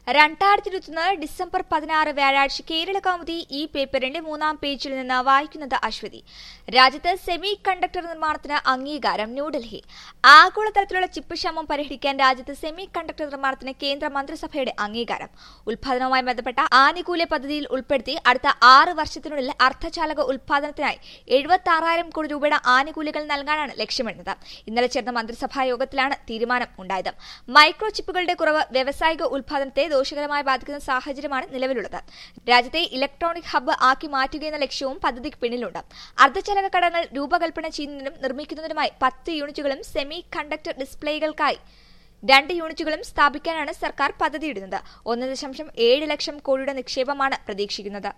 രണ്ടായിരത്തി ഇരുപത്തൊന്ന് ഡിസംബർ പതിനാറ് വ്യാഴാഴ്ച കേരള കൗമുദി ഈ പേപ്പറിന്റെ മൂന്നാം പേജിൽ നിന്ന് വായിക്കുന്നത് അശ്വതി രാജ്യത്ത് സെമി കണ്ടക്ടർ നിർമ്മാണത്തിന് അംഗീകാരം ന്യൂഡൽഹി ആഗോളതലത്തിലുള്ള ചിപ്പ് ക്ഷാമം പരിഹരിക്കാൻ രാജ്യത്ത് സെമി കണ്ടക്ടർ നിർമ്മാണത്തിന് കേന്ദ്ര മന്ത്രിസഭയുടെ അംഗീകാരം ഉൽപാദനവുമായി ബന്ധപ്പെട്ട ആനുകൂല്യ പദ്ധതിയിൽ ഉൾപ്പെടുത്തി അടുത്ത ആറ് വർഷത്തിനുള്ളിൽ അർദ്ധചാലക ഉൽപാദനത്തിനായി എഴുപത്തി ആറായിരം കോടി രൂപയുടെ ആനുകൂല്യങ്ങൾ നൽകാനാണ് ലക്ഷ്യമിടുന്നത് ഇന്നലെ ചേർന്ന മന്ത്രിസഭാ യോഗത്തിലാണ് തീരുമാനം ഉണ്ടായത് മൈക്രോ ചിപ്പുകളുടെ കുറവ് വ്യാവസായിക ഉൽപാദനത്തെ ദോഷകരമായി ബാധിക്കുന്ന സാഹചര്യമാണ് നിലവിലുള്ളത് രാജ്യത്തെ ഇലക്ട്രോണിക് ഹബ്ബ് ആക്കി മാറ്റുകയെന്ന ലക്ഷ്യവും പദ്ധതിക്ക് പിന്നിലുണ്ട് അർദ്ധചാലക ഘടകങ്ങൾ രൂപകൽപ്പന ചെയ്യുന്നതിനും നിർമ്മിക്കുന്നതിനുമായി പത്ത് യൂണിറ്റുകളും സെമി കണ്ടക്ടർ ഡിസ്പ്ലേകൾക്കായി രണ്ട് യൂണിറ്റുകളും സ്ഥാപിക്കാനാണ് സർക്കാർ പദ്ധതിയിടുന്നത് ഒന്ന് ദശാംശം ഏഴ് ലക്ഷം കോടിയുടെ നിക്ഷേപമാണ് പ്രതീക്ഷിക്കുന്നത്